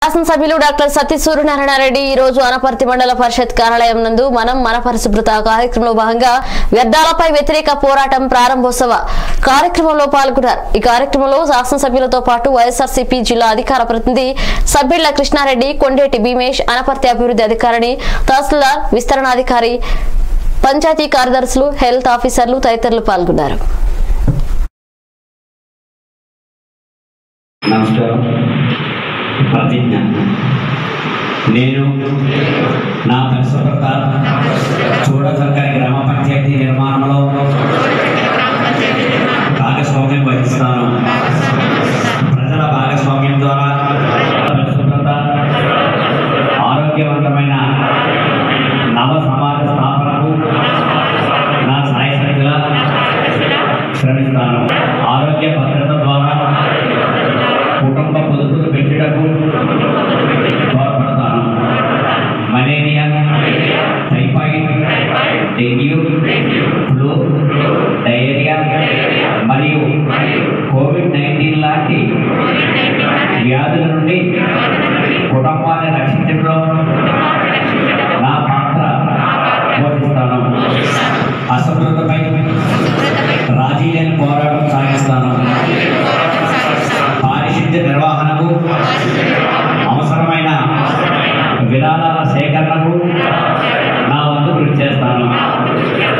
శాసనసభ్యులు డాక్టర్ సతీ సూర్యనారాయణరెడ్డి ఈ రోజు అనపర్తి మండల పరిషత్ కార్యాలయం నందు మనం మన పరిశుభ్రత కార్యక్రమంలో భాగంగా వ్యర్థాలపై వ్యతిరేక పోరాటం ప్రారంభోత్సవ కార్యక్రమంలో పాల్గొన్నారు ఈ కార్యక్రమంలో శాసనసభ్యులతో పాటు వైఎస్ఆర్సీపీ జిల్లా అధికార ప్రతినిధి సభ్యుల కృష్ణారెడ్డి కొండేటి భీమేష్ అనపర్తి అభివృద్ధి అధికారిని తహసీల్దార్ విస్తరణాధికారి పంచాయతీ కార్యదర్శులు హెల్త్ ఆఫీసర్లు తదితరులు పాల్గొన్నారు నమస్కారం ప్రతిజ్ఞ నేను నా పరిశుభ్రత చూడచక్కని గ్రామ పంచాయతీ నిర్మాణంలో భాగస్వామ్యం వహిస్తాను ప్రజల భాగస్వామ్యం ద్వారా పరిశుభ్రత ఆరోగ్యవంతమైన నవ సమాజ స్థాపనకు నా సాయశక్తిగా శ్రమిస్తాను ఆరోగ్య భద్రత ద్వారా కుటుంబ పొదుపులు పెంచుటకు తోడ్పడతాను malaria typhoid dengue flu diarrhoea మరియు కోవిడ్ నైన్టీన్ లాంటి వ్యాధుల నుండి కుటుంబాన్ని రక్షించడంలో నా పాత్ర పోషిస్తాను అసమృద్ధపై రాజీ లేని పోరాటం సాగిస్తాను పారిశుద్ధ్య నిర్వహణకు అవసరమైన విధానాల సేకరణకు నా వంతు కృషి చేస్తాను